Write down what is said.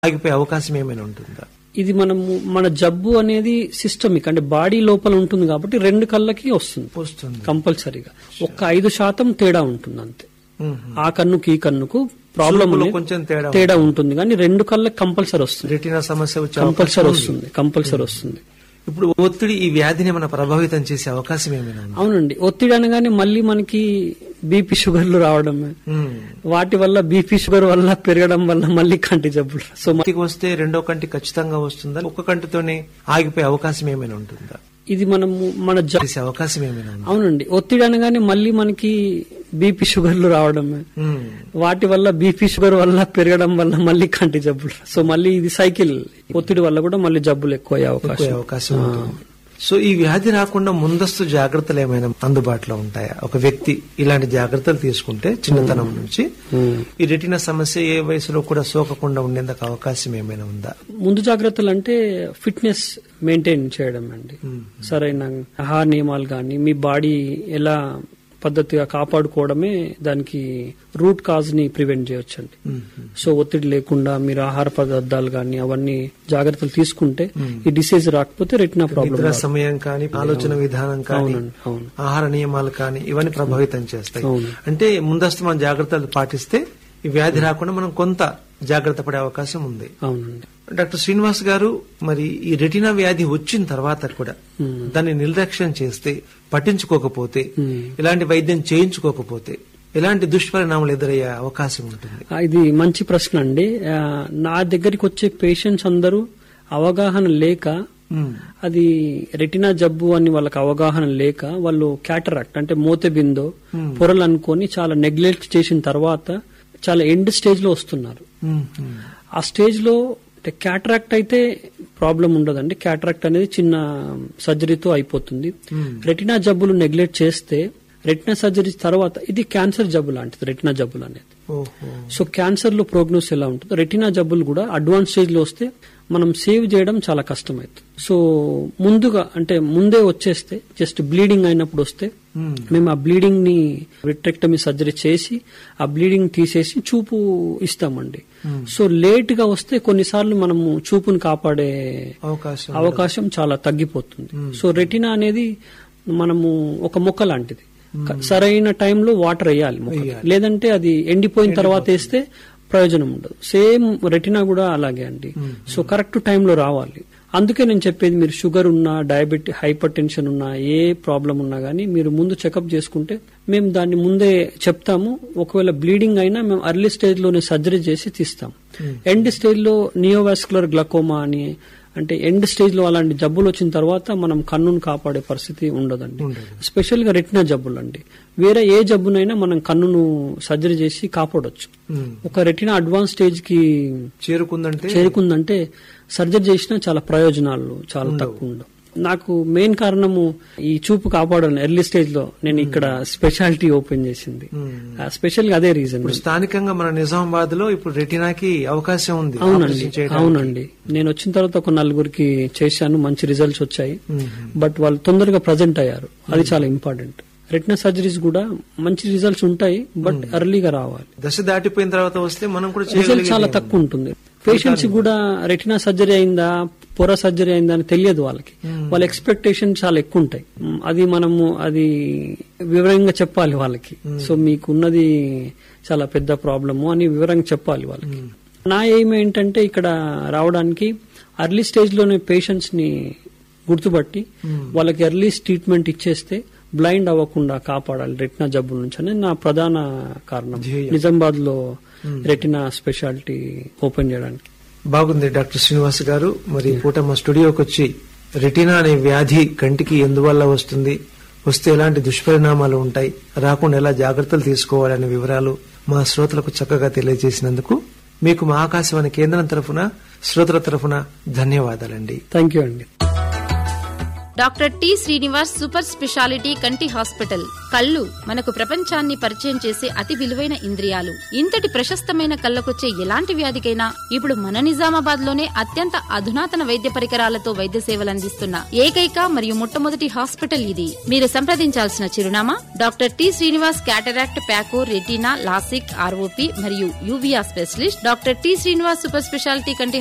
ఆగిపోయే అవకాశం ఏమైనా ఉంటుందా ఇది మనము మన జబ్బు అనేది సిస్టమిక్ అంటే బాడీ లోపల ఉంటుంది కాబట్టి రెండు కళ్ళకి వస్తుంది వస్తుంది కంపల్సరీగా ఒక్క ఐదు శాతం తేడా ఉంటుంది అంతే మ్మ్. ఆ కన్నుకి ఈ కన్నుకు ప్రాబ్లం చూపులో కొంచెం తేడా తేడా ఉంటుంది కానీ రెండు కళ్ళకి కంపల్సరీ వస్తుంది రెటీనా సమస్య వచ్చే కంపల్సరీ అవకాశం ఉంది. వస్తుంది కంపల్సరీ వస్తుంది ఇప్పుడు ఒత్తిడి ఈ వ్యాధిని మన ప్రభావితం చేసే అవకాశం ఏమైనా ఉంది అవునండి ఒత్తిడి అనగానే మళ్ళీ మనకి బీపీ షుగర్లు రావడమే మ్మ్. వాటి వల్ల బీపీ షుగర్ వల్ల పెరగడం వల్ల మళ్ళీ కంటి జబ్బులు సో మ- కంటికి వస్తే రెండో కంటి ఖచ్చితంగా వస్తుందా ఒక్క కంటితోనే ఆగిపోయే అవకాశం ఏమైనా ఉంటుందా ఇది మనము మన జ- చేసే అవకాశం ఏమైనా ఉంది అవునండి ఒత్తిడి అనగానే మళ్ళీ మనకి బీపీ షుగర్లు రావడమే మ్మ్. వాటి వల్ల బీపీ షుగర్ వల్ల పెరగడం వల్ల మళ్ళీ కంటి జబ్బులు సో మళ్ళీ ఇది సైకిల్ ఒత్తిడి వల్ల కూడా మళ్ళీ జబ్బులు ఎక్కువ అయ్యే ఎక్కువ అవకాశం అవకాశం ఉంటుంది సో ఈ వ్యాధి రాకుండా ముందస్తు జాగ్రత్తలు ఏమైనా అందుబాటులో ఉంటాయా ఒక వ్యక్తి ఇలాంటి జాగ్రత్తలు తీసుకుంటే చిన్నతనం నుంచి ఉమ్. ఈ రెటీనా సమస్య ఏ వయసులో కూడా సోకకుండా ఉండేందుకు అవకాశం ఏమైనా ఉందా ముందు జాగ్రత్తలు అంటే ఫిట్నెస్ మెయింటైన్ చేయడం అండి సరైన ఆహార నియమాలు కానీ మీ బాడీ ఎలా పద్ధతిగా కాపాడుకోవడమే దానికి రూట్ కాజ్ ని ప్రివెంట్ చేయొచ్చండి సో ఒత్తిడి లేకుండా మీరు ఆహార పదార్థాలు కానీ అవన్నీ జాగ్రత్తలు తీసుకుంటే ఈ డిసీజ్ రాకపోతే రెటినా ప్రాబ్లం నిద్ర సమయం కానీ ఆలోచన విధానం కానీ అవునండి అవును ఆహార నియమాలు కానీ ఇవన్నీ ప్రభావితం చేస్తాయి అవును. అంటే ముందస్తు మనం జాగ్రత్తలు పాటిస్తే ఈ వ్యాధి రాకుండా మనం కొంత జాగ్రత్త పడే అవకాశం ఉంది అవునండి డాక్టర్ శ్రీనివాస్ గారు మరి ఈ రెటినా వ్యాధి వచ్చిన తర్వాత కూడా దాన్ని నిర్లక్ష్యం చేస్తే పట్టించుకోకపోతే ఇలాంటి వైద్యం చేయించుకోకపోతే ఎలాంటి దుష్పరిణామాలు ఎదురయ్యే అవకాశం ఉంటుంది ఆ, ఇది మంచి ప్రశ్న అండి ఆ, నా దగ్గరికి వచ్చే పేషెంట్స్ అందరూ అవగాహన లేక మ్మ్. అది రెటినా జబ్బు అని వాళ్ళకి అవగాహన లేక వాళ్ళు క్యాటరాక్ట్ అంటే మోతెబిందో పొరలు అనుకొని చాలా నెగ్లెక్ట్ చేసిన తర్వాత చాలా ఎండ్ స్టేజ్ లో వస్తున్నారు మ్మ్. మ్మ్. ఆ స్టేజ్ లో అంటే క్యాటరాక్ట్ అయితే ప్రాబ్లం ఉండదండి క్యాటరాక్ట్ అనేది చిన్న సర్జరీతో అయిపోతుంది రెటినా జబ్బులు నెగ్లెక్ట్ చేస్తే రెటినా సర్జరీ తర్వాత ఇది క్యాన్సర్ జబ్బు లాంటిది రెటినా జబ్బులు అనేది ఓహో సో క్యాన్సర్ లో ప్రోగ్నోస్ ఎలా ఉంటుంది రెటినా జబ్బులు కూడా అడ్వాన్స్ స్టేజ్ లో వస్తే మనం సేవ్ చేయడం చాలా కష్టమవుతుంది సో ముందుగా అంటే ముందే వచ్చేస్తే జస్ట్ బ్లీడింగ్ అయినప్పుడు వస్తే మ్మ్. మేము ఆ బ్లీడింగ్ ని విట్రెక్టమీ సర్జరీ చేసి ఆ బ్లీడింగ్ తీసేసి చూపు ఇస్తామండి సో లేట్ గా వస్తే కొన్నిసార్లు మనము చూపుని కాపాడే అవకాశం అవకాశం చాలా తగ్గిపోతుంది సో రెటినా అనేది మనము ఒక మొక్క లాంటిది క- సరైన టైంలో వాటర్ వేయాలి మొక్క లేదంటే అది ఎండిపోయిన తర్వాత వేస్తే ప్రయోజనం ఉండదు సేమ్ రెటినా కూడా అలాగే అండి సో కరెక్ట్ టైంలో రావాలి అందుకే నేను చెప్పేది మీరు షుగర్ ఉన్నా డయాబెటిక్ హైపర్ టెన్షన్ ఉన్నా ఏ ప్రాబ్లం ఉన్నా గానీ మీరు ముందు చెకప్ చేసుకుంటే మేము దాన్ని ముందే చెప్తాము ఒకవేళ బ్లీడింగ్ అయినా మేము అర్లీ స్టేజ్ లోనే సర్జరీ చేసి తీస్తాం ఎండ్ స్టేజ్ లో నియోవాస్కులర్ గ్లకోమా అని అంటే ఎండ్ స్టేజ్ లో అలాంటి జబ్బులు వచ్చిన తర్వాత మనం కన్నును కాపాడే పరిస్థితి ఉండదండి స్పెషల్ గా రెటినా జబ్బులు అండి వేరే ఏ జబ్బునైనా మనం కన్నును సర్జరీ చేసి కాపాడొచ్చు మ్మ్. ఒక రెటినా అడ్వాన్స్ స్టేజ్ కి చేరుకుందంటే చేరుకుందంటే సర్జరీ చేసినా చాలా ప్రయోజనాలు చాలా తక్కువ ఉండవు నాకు మెయిన్ కారణము ఈ చూపు కాపాడాలి ఎర్లీ స్టేజ్ లో నేను ఇక్కడ స్పెషాలిటీ ఓపెన్ చేసింది ఆ స్పెషల్ గా అదే రీజన్ ఇప్పుడు స్థానికంగా మన నిజామాబాద్ లో ఇప్పుడు రెటినాకి అవకాశం ఉంది అవునండి ఆపరేషన్ చేయడానికి. అవునండి నేను వచ్చిన తర్వాత ఒక నలుగురికి చేశాను మంచి రిజల్ట్స్ వచ్చాయి మ్మ్. బట్ వాళ్ళు తొందరగా ప్రజెంట్ అయ్యారు అది చాలా ఇంపార్టెంట్ రెటినా సర్జరీస్ కూడా మంచి రిజల్ట్స్ ఉంటాయి బట్ ఎర్లీగా రావాలి దశ దాటిపోయిన తర్వాత వస్తే మనం కూడా రిజల్ట్ చేయగలిగేది చాలా ఏముంది? తక్కువ ఉంటుంది పేషెంట్స్ కూడా రెటినా సర్జరీ అయిందా పొర సర్జరీ అయిందా అని తెలియదు వాళ్ళకి వాళ్ళ ఎక్స్పెక్టేషన్ చాలా ఎక్కువ ఉంటాయి మ్, అది మనము అది వివరంగా చెప్పాలి వాళ్ళకి సో మీకు ఉన్నది చాలా పెద్ద ప్రాబ్లము అని వివరంగా చెప్పాలి వాళ్ళకి నా ఎయిమ్ ఏంటంటే ఇక్కడ రావడానికి అర్లీ స్టేజ్ లోనే పేషెంట్స్ ని గుర్తుపట్టి వాళ్ళకి ఎర్లీ ట్రీట్మెంట్ ఇచ్చేస్తే బ్లైండ్ అవ్వకుండా కాపాడాలి రెటినా జబ్బుల నుంచి అనేది నా ప్రధాన కారణం ధ్యేయం. నిజామాబాద్ లో రెటినా స్పెషాలిటీ ఓపెన్ చేయడానికి బాగుంది డాక్టర్ శ్రీనివాస్ గారు మరి ఈ పూట మా స్టూడియోకి వచ్చి రెటినా అనే వ్యాధి కంటికి ఎందువల్ల వస్తుంది వస్తే ఎలాంటి దుష్పరిణామాలు ఉంటాయి రాకుండా ఎలా జాగ్రత్తలు తీసుకోవాలనే వివరాలు మా శ్రోతలకు చక్కగా తెలియజేసినందుకు మీకు మా ఆకాశవాణి కేంద్రం తరఫున శ్రోతల తరఫున ధన్యవాదాలండి థ్యాంక్ యూ అండి doctor T Srinivas super speciality కంటి హాస్పిటల్ కళ్ళు మనకు ప్రపంచాన్ని పరిచయం చేసే అతి విలువైన ఇంద్రియాలు ఇంతటి ప్రశస్తమైన కళ్ళకొచ్చే ఎలాంటి వ్యాధికైనా ఇప్పుడు మన నిజామాబాద్ లోనే అత్యంత అధునాతన వైద్య పరికరాలతో వైద్య సేవలు అందిస్తున్న ఏకైక మరియు మొట్టమొదటి హాస్పిటల్ ఇది మీరు సంప్రదించాల్సిన చిరునామా doctor T Srinivas cataract phaco retina LASIK ROP మరియు uvea specialist doctor T Srinivas super speciality కంటి